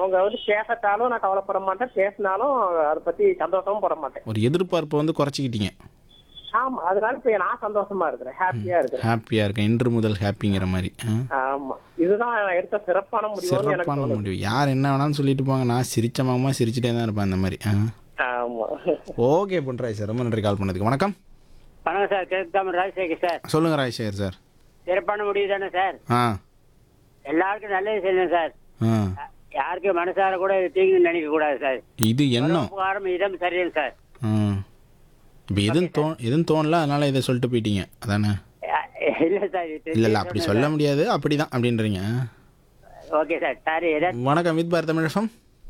அவங்க வந்து பேசட்டாலும் நான் கவலைப்பட மாட்டேன் பேசினாலும் அதை பத்தி சந்தோஷமும் பட மாட்டேன் ஒரு எதிர்பார்ப்பை வந்து குறைச்சிக்கிட்டீங்க ஆமா அதனால இப்ப நான் சந்தோஷமா இருக்கிறேன் ஹாப்பியா இருக்கிறேன் ஹாப்பியாக இருக்கேன் இன்று முதல் ஹாப்பிங்கிற மாதிரி ஆ? ஆமா இதுதான் நான் எடுத்த சிறப்பான முடிவுன்னு எனக்கு சிறப்பான தோணுது. முடிவு யார் என்ன வேணாலும் சொல்லிட்டு போங்க நான் சிரிச்ச மாமா சிரிச்சிட்டே தான் இருப்பேன் அந்த மாதிரி ஆ ஆமா ஓகே பண்ணுறாய் சார் ரொம்ப நன்றி கால் பண்ணதுக்கு வணக்கம் வணக்கம் சார் கிழக்கு ராஜசேகர் சார் சொல்லுங்கள் ராஜசேகர் சார் சிறப்பான முடிவு தானே சார் ஆ எல்லாருக்கும் நல்லது செய்யணும் சார் ஆ யாருக்கும் மனசார கூட தீங்கு நினைக்க கூடாது சார் இது எண்ணம் உபகாரம் இதம் சரியும் சார் ம் இப்போ எதுவும் தோ எதுவும் தோணல அதனால இதை சொல்லிட்டு போயிட்டீங்க அதானே இல்ல சார் இது இல்லை இல்லை அப்படி சொல்ல முடியாது அப்படி தான் அப்படின்றீங்க ஓகே சார் சாரி ஏதாவது வணக்கம் வித் பாரத் தமிழகம்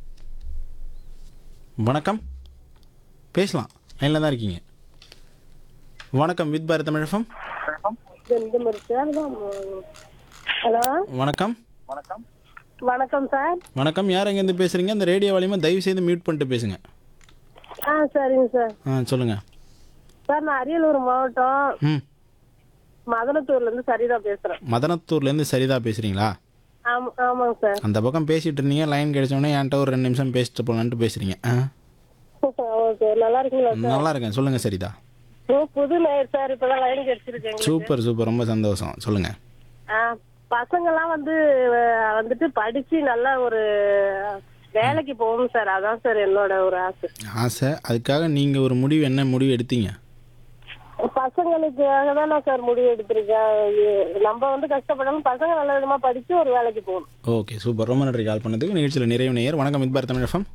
வணக்கம் பேசலாம் லைனில் தான் இருக்கீங்க வணக்கம் வித் பாரத் தமிழகம் ஹலோ வணக்கம் வணக்கம் சார் வணக்கம் யார் எங்கேருந்து பேசுகிறீங்க அந்த ரேடியோ வாலியமாக தயவு செய்து மியூட் பண்ணிட்டு பேசுங்க ஆ சரிங்க சார் ஆ சொல்லுங்கள் சார் நான் அரியலூர் மாவட்டம் ம் மதனத்தூர்ல இருந்து சரிதா பேசுறேன் மதனத்தூர்லேருந்து சரிதா பேசுகிறீங்களா ஆமா ஆமாங்க சார் அந்த பக்கம் பேசிகிட்டு இருந்தீங்க லைன் கிடைச்சோடனே என்கிட்ட ஒரு ரெண்டு நிமிஷம் பேசிட்டு போகலான்ட்டு பேசுகிறீங்க ஆ ஓகே நல்லா இருக்கீங்களா சார் நல்லா இருக்கேன் சொல்லுங்கள் சரிதா ஓ, புது நேயர் சார் இப்பதான் லைன் கிடைச்சிருக்கேங்க சூப்பர் சூப்பர் ரொம்ப சந்தோஷம் சொல்லுங்கள் ஆ பசங்கெல்லாம் வந்து அஹ், வந்துட்டு படிச்சு நல்லா ஒரு வேலைக்கு போகணும் சார் அதான் சார் என்னோட ஒரு ஆசை ஆசை அதுக்காக நீங்கள் ஒரு முடிவு என்ன முடிவு எடுத்தீங்க பசங்களுக்காக தான் நான் சார் முடிவு எடுத்திருக்கேன் இது நம்ம வந்து கஷ்டப்படாம பசங்க நல்ல விதமா படிச்சு ஒரு வேலைக்கு போகணும் ஓகே சூப்பர் ரொம்ப நன்றி கால் பண்ணதுக்கு நிகழ்ச்சியில் நிறைவு நேயர் வணக்கம் வித் பாரத் தமிழ் எஃப்எம்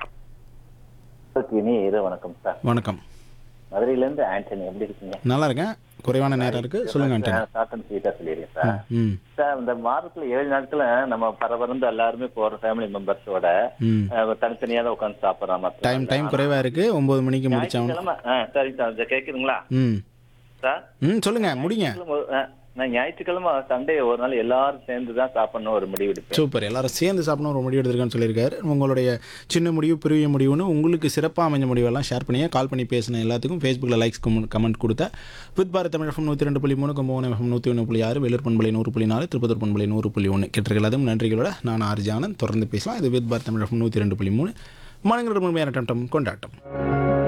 இனி இரு வணக்கம் சார் வணக்கம் மதுரையில இருந்து ஆண்டனி எப்படி இருக்கீங்க நல்லா இருக்கேன் குறைவான நேரம் இருக்குது சொல்லுங்கள் ஆண்டனி ஷார்ட் அண்ட் ஸ்வீட்டா சொல்லிடுறேன் சார் ம் சார் இந்த வாரத்துல ஏழு நாட்கள நம்ம பரபரந்து எல்லாருமே போற ஃபேமிலி மெம்பர்ஸோட ம் தனித்தனியா தான் உட்காந்து சாப்பிடுறோம் மத்த டைம் டைம் குறைவாக இருக்குது ஒம்பது மணிக்கு முடிச்சவங்க ஞாயிற்றுக்கிழமை ஆ சரிங்க சார் இதை கேக்குதுங்களா ம் சார் ம் சொல்லுங்கள் முடிங்க ஞாயிற்றுக்கிழமை, ஆ, நான் ஞாயிற்றுக்கிழமை சண்டே ஒரு நாள் எல்லாரும் சேர்ந்து தான் சாப்பிடணும் ஒரு முடிவு எடுப்பேன் சூப்பர் எல்லாரும் சேர்ந்து சாப்பிடணும் ஒரு முடிவு எடுத்திருக்கான்னு சொல்லியிருக்காரு உங்களுடைய சின்ன முடிவு பெரிய முடிவுன்னு உங்களுக்கு சிறப்பாக அமைஞ்ச முடிவெல்லாம் ஷேர் பண்ணியே கால் பண்ணி பேசின எல்லாத்துக்கும் ஃபேஸ்புக்கில் லைக்ஸ் கமெண்ட் கொடுத்த வித் பாரத் தமிழ் எஃப்எம் நூற்றி ரெண்டு புள்ளி மூணு கும்பகோணம் எஃப்எம் நூற்றி ஒன்று புள்ளி ஆறு வெளியூர் பண்பலை நூறு புள்ளி நாலு திருப்பத்தூர் பண்பலை நூறு புள்ளி ஒன்று கேட்டிருக்கலாதும் நன்றிகளோட நான் ஆர்ஜி ஆனந்த் தொடர்ந்து பேசலாம் இது வித் பாரத் தமிழ் எஃப்எம் நூற்றி ரெண்டு புள்ளி மூணு மனங்களோட முழுமையான கொண்டாட்டம்